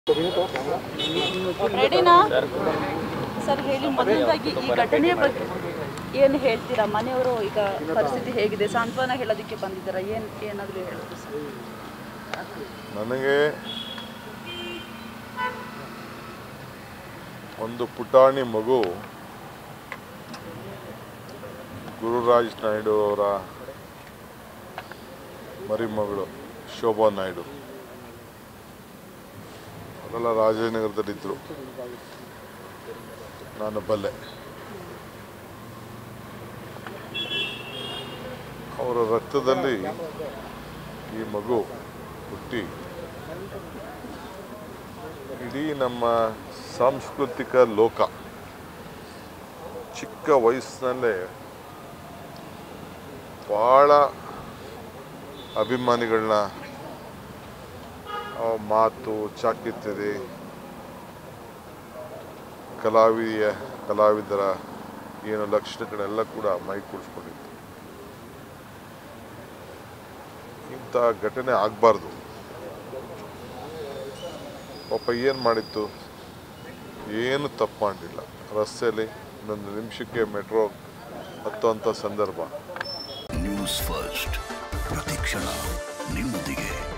ರೆಡಿನಾ ಸರ್ ಹೇಳಿ ಮೊದಲದಾಗಿ ಈ ಘಟನೆಯ ಬಗ್ಗೆ ಏನು ಹೇಳ್ತೀರಾ ಮನೆಯವರು ಈಗ ಪರಿಸ್ಥಿತಿ ಹೇಗಿದೆ ಸಾಂತ್ವನ ಹೇಳೋದಕ್ಕೆ ಬಂದಿದ್ದೀರಾ ಏನು ಏನಾದರೂ ಹೇಳೋದು ಸರ್ ನನಗೆ ಒಂದು ಪುಟಾಣಿ ಮಗು ಗುರುರಾಜ್ ನಾಯ್ಡು ಅವರ ಮರಿಮಗಳು ಶೋಭಾ ನಾಯ್ಡು ಅವರೆಲ್ಲ ರಾಜನಗರದಲ್ಲಿದ್ದರು ನಾನು ಬಲ್ಲೆ ಅವರ ರಕ್ತದಲ್ಲಿ ಈ ಮಗು ಹುಟ್ಟಿ ಇಡೀ ನಮ್ಮ ಸಾಂಸ್ಕೃತಿಕ ಲೋಕ ಚಿಕ್ಕ ವಯಸ್ಸಿನಲ್ಲೇ ಭಾಳ ಅಭಿಮಾನಿಗಳನ್ನ ಆ ಮಾತು ಚಾಕಿತ್ಯತೆ ಕಲಾವಿಯ ಕಲಾವಿದರ ಏನು ಲಕ್ಷಣಗಳೆಲ್ಲ ಕೂಡ ಮೈ ಕೂಡಿಸ್ಕೊಂಡಿತ್ತು ಇಂಥ ಘಟನೆ ಆಗಬಾರ್ದು ಪಾಪ ಏನು ಮಾಡಿತ್ತು ಏನು ತಪ್ಪು ಮಾಡಲಿಲ್ಲ ರಸ್ತೆಯಲ್ಲಿ ಇನ್ನೊಂದು ನಿಮಿಷಕ್ಕೆ ಮೆಟ್ರೋ ಹತ್ತುವಂಥ ಸಂದರ್ಭ ನ್ಯೂಸ್ ಫಸ್ಟ್ ಪ್ರತಿಕ್ಷಣ ನಿಮ್ಮೊಂದಿಗೆ